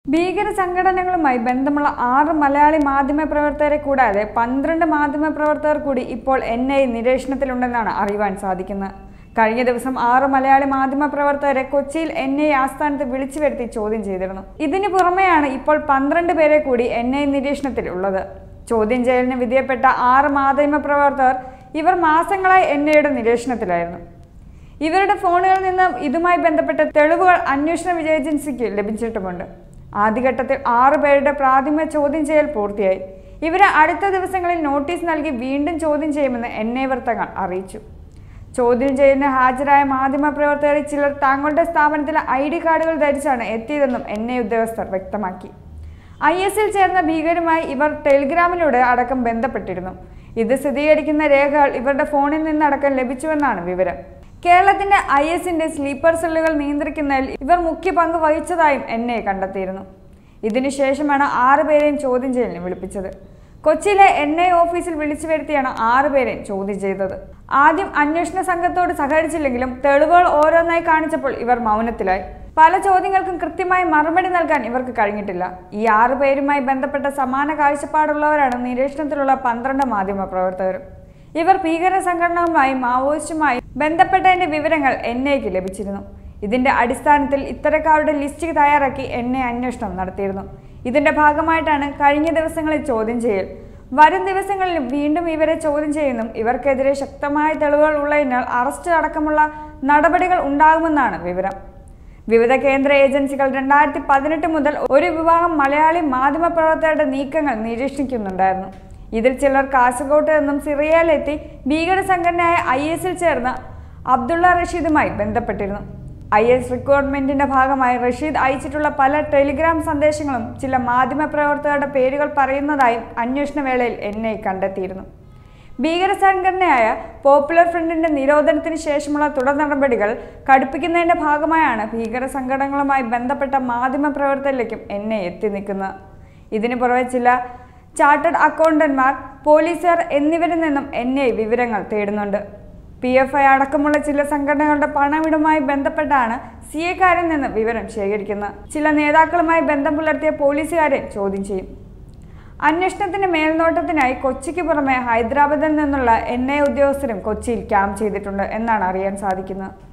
ഭീകര സംഘടനകളുമായി ബന്ധമുള്ള ആറ് മലയാളി മാധ്യമ പ്രവർത്തകരെ കൂടാതെ പന്ത്രണ്ട് മാധ്യമ പ്രവർത്തകർ കൂടി ഇപ്പോൾ എൻ ഐ നിരീക്ഷണത്തിലുണ്ടെന്നാണ് അറിയുവാൻ സാധിക്കുന്നത് കഴിഞ്ഞ ദിവസം ആറ് മലയാളി മാധ്യമ പ്രവർത്തകരെ കൊച്ചിയിൽ എൻ ഐ ആസ്ഥാനത്ത് വിളിച്ചു വരുത്തി ചോദ്യം ചെയ്തിരുന്നു ഇതിനു പുറമെയാണ് ഇപ്പോൾ പന്ത്രണ്ട് പേരെ കൂടി എൻ ഐ നിരീക്ഷണത്തിൽ ഉള്ളത് ചോദ്യം ചെയ്യലിന് വിധേയപ്പെട്ട ആറ് മാധ്യമ പ്രവർത്തകർ ഇവർ മാസങ്ങളായി എൻ ഐയുടെ നിരീക്ഷണത്തിലായിരുന്നു ഇവരുടെ ഫോണുകളിൽ നിന്ന് ഇതുമായി ബന്ധപ്പെട്ട തെളിവുകൾ അന്വേഷണ ഏജൻസിക്ക് ലഭിച്ചിട്ടുമുണ്ട് ആദ്യഘട്ടത്തിൽ ആറ് പേരുടെ പ്രാഥമിക ചോദ്യം ചെയ്യൽ പൂർത്തിയായി ഇവരെ അടുത്ത ദിവസങ്ങളിൽ നോട്ടീസ് നൽകി വീണ്ടും ചോദ്യം ചെയ്യുമെന്ന് എൻ ഐ വൃത്തങ്ങൾ അറിയിച്ചു ചോദ്യം ചെയ്യലിന് ഹാജരായ മാധ്യമപ്രവർത്തകരിൽ ചിലർ തങ്ങളുടെ സ്ഥാപനത്തിലെ ഐ ഡി കാർഡുകൾ ധരിച്ചാണ് എത്തിയതെന്നും എൻ ഐ ഉദ്യോഗസ്ഥർ വ്യക്തമാക്കി ഐ എസിൽ ചേർന്ന ഭീകരമായി ഇവർ ടെലിഗ്രാമിലൂടെ അടക്കം ബന്ധപ്പെട്ടിരുന്നു ഇത് സ്ഥിരീകരിക്കുന്ന രേഖകൾ ഇവരുടെ ഫോണിൽ നിന്നടക്കം ലഭിച്ചുവെന്നാണ് വിവരം കേരളത്തിന്റെ ഐ എസിന്റെ സ്ലീപ്പർ സെല്ലുകൾ നിയന്ത്രിക്കുന്നതിൽ ഇവർ മുഖ്യ പങ്ക് വഹിച്ചതായും എൻ ഐ കണ്ടെത്തിയിരുന്നു ഇതിനുശേഷമാണ് ആറ് പേരെയും ചോദ്യം ചെയ്യലിന് വിളിപ്പിച്ചത് കൊച്ചിയിലെ എൻ ഐ ഓഫീസിൽ വിളിച്ചു വരുത്തിയാണ് ആറ് പേരെയും ചോദ്യം ചെയ്തത് ആദ്യം അന്വേഷണ സംഘത്തോട് സഹകരിച്ചില്ലെങ്കിലും തെളിവുകൾ ഓരോന്നായി കാണിച്ചപ്പോൾ ഇവർ മൗനത്തിലായി പല ചോദ്യങ്ങൾക്കും കൃത്യമായി മറുപടി നൽകാൻ ഇവർക്ക് കഴിഞ്ഞിട്ടില്ല ഈ ആറു പേരുമായി ബന്ധപ്പെട്ട സമാന കാഴ്ചപ്പാടുള്ളവരാണ് നിരീക്ഷണത്തിലുള്ള പന്ത്രണ്ട് മാധ്യമ പ്രവർത്തകരും ഇവർ ഭീകര സംഘടനകളുമായി മാവോയിസ്റ്റുമായി ബന്ധപ്പെട്ടതിന്റെ വിവരങ്ങൾ എൻ ഐക്ക് ലഭിച്ചിരുന്നു ഇതിന്റെ അടിസ്ഥാനത്തിൽ ഇത്തരക്കാരുടെ ലിസ്റ്റ് തയ്യാറാക്കി എൻ ഐ അന്വേഷണം നടത്തിയിരുന്നു ഇതിന്റെ ഭാഗമായിട്ടാണ് കഴിഞ്ഞ ദിവസങ്ങളിൽ ചോദ്യം ചെയ്യൽ വരും ദിവസങ്ങളിലും വീണ്ടും ഇവരെ ചോദ്യം ചെയ്യുന്നും ഇവർക്കെതിരെ ശക്തമായ തെളിവുകൾ ഉള്ളതിനാൽ അറസ്റ്റ് അടക്കമുള്ള നടപടികൾ ഉണ്ടാകുമെന്നാണ് വിവരം വിവിധ കേന്ദ്ര ഏജൻസികൾ രണ്ടായിരത്തി പതിനെട്ട് മുതൽ ഒരു വിഭാഗം മലയാളി മാധ്യമപ്രവർത്തകരുടെ നീക്കങ്ങൾ നിരീക്ഷിക്കുന്നുണ്ടായിരുന്നു ഇതിൽ ചിലർ കാസർഗോട്ട് നിന്നും സിറിയയിലെത്തി ഭീകര സംഘടനയായ ഐ എസിൽ ചേർന്ന് അബ്ദുള്ള റഷീദുമായി ബന്ധപ്പെട്ടിരുന്നു ഐ എസ് റിക്രൂട്ട്മെന്റിന്റെ ഭാഗമായി റഷീദ് അയച്ചിട്ടുള്ള പല ടെലിഗ്രാം സന്ദേശങ്ങളും ചില മാധ്യമപ്രവർത്തകരുടെ പേരുകൾ പറയുന്നതായും അന്വേഷണ വേളയിൽ എൻ ഐ കണ്ടെത്തിയിരുന്നു ഭീകര സംഘടനയായ പോപ്പുലർ ഫ്രണ്ടിന്റെ നിരോധനത്തിന് ശേഷമുള്ള തുടർ നടപടികൾ കടുപ്പിക്കുന്നതിന്റെ ഭാഗമായാണ് ഭീകര സംഘടനകളുമായി ബന്ധപ്പെട്ട മാധ്യമ പ്രവർത്തകരിലേക്കും എൻ ഐ എത്തി നിൽക്കുന്നത് ഇതിനു പുറമെ ചില ചാർട്ടേഡ് അക്കൗണ്ടന്മാർ പോലീസുകാർ എന്നിവരിൽ നിന്നും എൻ ഐ വിവരങ്ങൾ തേടുന്നുണ്ട് പി എഫ് ഐ അടക്കമുള്ള ചില സംഘടനകളുടെ പണമിടുമായി ബന്ധപ്പെട്ടാണ് സി എക്കാരിൽ നിന്ന് വിവരം ശേഖരിക്കുന്നത് ചില നേതാക്കളുമായി ബന്ധം പുലർത്തിയ പോലീസുകാരെ ചോദ്യം ചെയ്യും അന്വേഷണത്തിന്റെ മേൽനോട്ടത്തിനായി കൊച്ചിക്ക് പുറമെ ഹൈദരാബാദിൽ നിന്നുള്ള എൻ ഐ ഉദ്യോഗസ്ഥരും കൊച്ചിയിൽ ക്യാമ്പ് ചെയ്തിട്ടുണ്ട് എന്നാണ് അറിയാൻ സാധിക്കുന്നത്